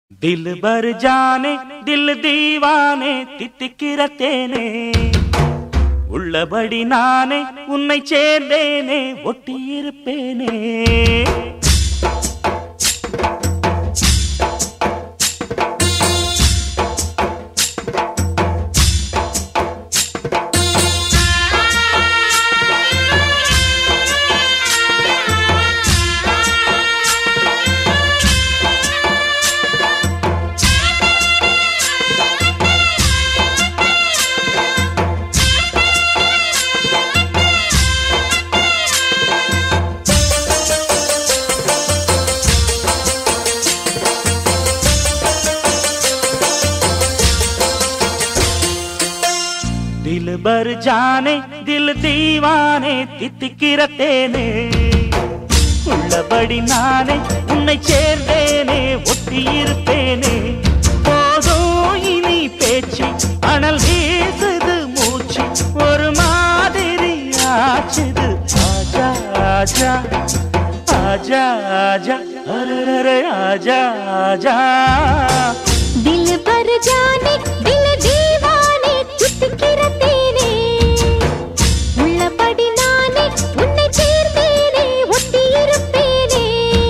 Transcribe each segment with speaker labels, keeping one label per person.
Speaker 1: தில் பர் ஜானே தில் தீவானே தித்திக்கிற தேனே உள்ளபடி நானே உன்னை சேர்ந்தேனே ஒட்டியிருப்பேனே தில் பர் ஜானே தில் தீவானே தித்திக்கிற தேனே உள்ளபடி நானே உன்னை சேர்ந்தேனே ஒட்டியிருப்பேனே போதும் இனி பேச்சு அனல் வீசுது மூச்சு ஒரு மாதிரி ஆச்சுது ஆஜா ஆஜா ஆஜா ஆஜா அரரரே ஆஜா ஆஜா
Speaker 2: दिल पर जाने दिल दीवाने தித்திக்கிற தேனே உள்ளபடி நானே உன்னை சேர்ந்தேனே ஒட்டியிருப்பேனே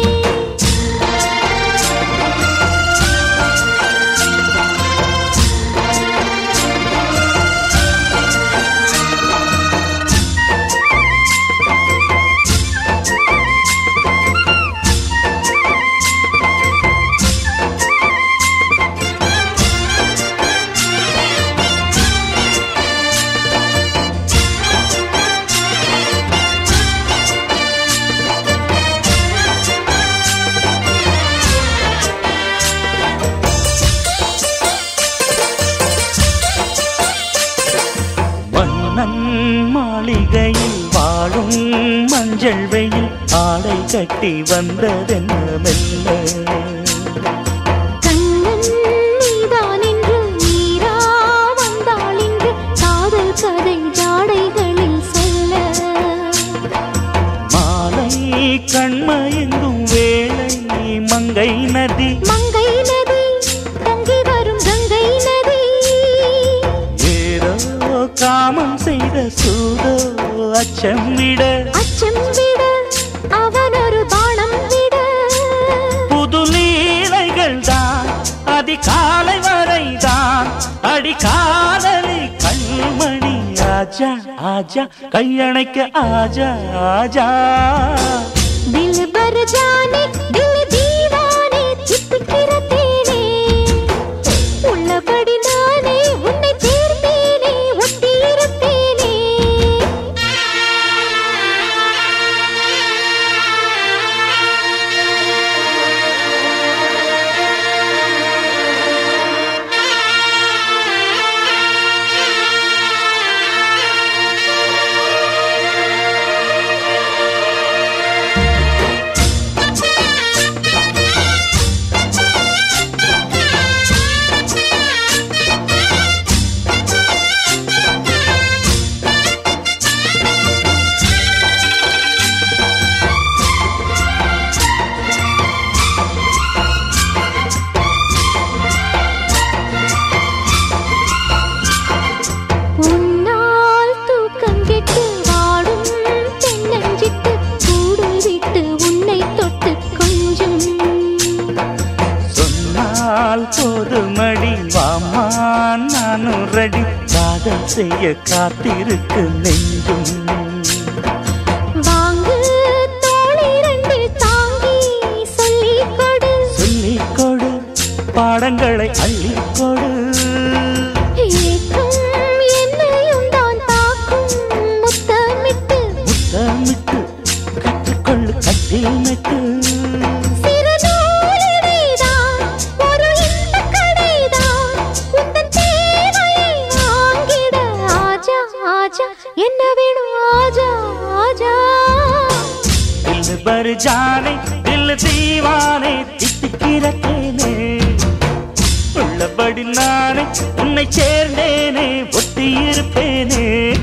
Speaker 1: மன்னன் மாளிகையில் வாழும் மஞ்சள் வெயில் ஆடை கட்டி வந்ததென்ன மெல்ல
Speaker 2: கண்ணன் நீதான் என்று நீரா வந்தாள் என்று காதல் கதை ஜாடைகளில் சொல்ல
Speaker 1: மாலை கண்மயங்கும் வேளை மங்கை நதி
Speaker 2: மங்கை நதி தங்கி வரும் கங்கை நதி
Speaker 1: ஏதோ காமம் செய்த சூதோ அச்சம் விட
Speaker 2: அச்சம் விட அவன் ஒரு பானம் விட
Speaker 1: புது லீலைகள் தான் அதிகாலை வரைதான் அடிக்காதலி கண்மணி ஆஜா ஆஜா கையணைக்க ஆஜா ஆஜா
Speaker 2: दिल भर जाने दिल दीवाने தித்திக்கிற தேனே உள்ளபடி நானே உன்னை சேர்ந்தேனே ஒட்டியிருப்பேனே உன்னால் தூக்கம் கெட்டு வாடும் தென்னஞ்சிட்டு கூடு விட்டு உன்னை தொட்டு கொஞ்சம்
Speaker 1: சொன்னால் போதுமடி வாமா நானும் ரெடி காதல் செய்ய காத்திருக்கு நெஞ்சும்
Speaker 2: வாங்கு தோளிரண்டு தாங்கி சொல்லிக் கொடு
Speaker 1: சொல்லிக் கொடு பாடங்களை அள்ளிக் கொடு
Speaker 2: ஏக்கம் என்னையும் தான் தாக்கும் முத்தமிட்டு
Speaker 1: முத்தமிட்டு கற்றுக்கொள்ளு கட்டில் மெட்டு
Speaker 2: சிறு நூலிழைதான் ஒரு இன்பக் கடைதான் உந்தன் தேவையை வாங்கிட ஆஜா ஆஜா என்ன வேணும் ஆஜா ஆஜா
Speaker 1: தில் பர் ஜானே தில் தீவானே தித்திக்கிற தேனே உள்ளபடி நானே உன்னை சேர்ந்தேனே ஒட்டியிருப்பேனே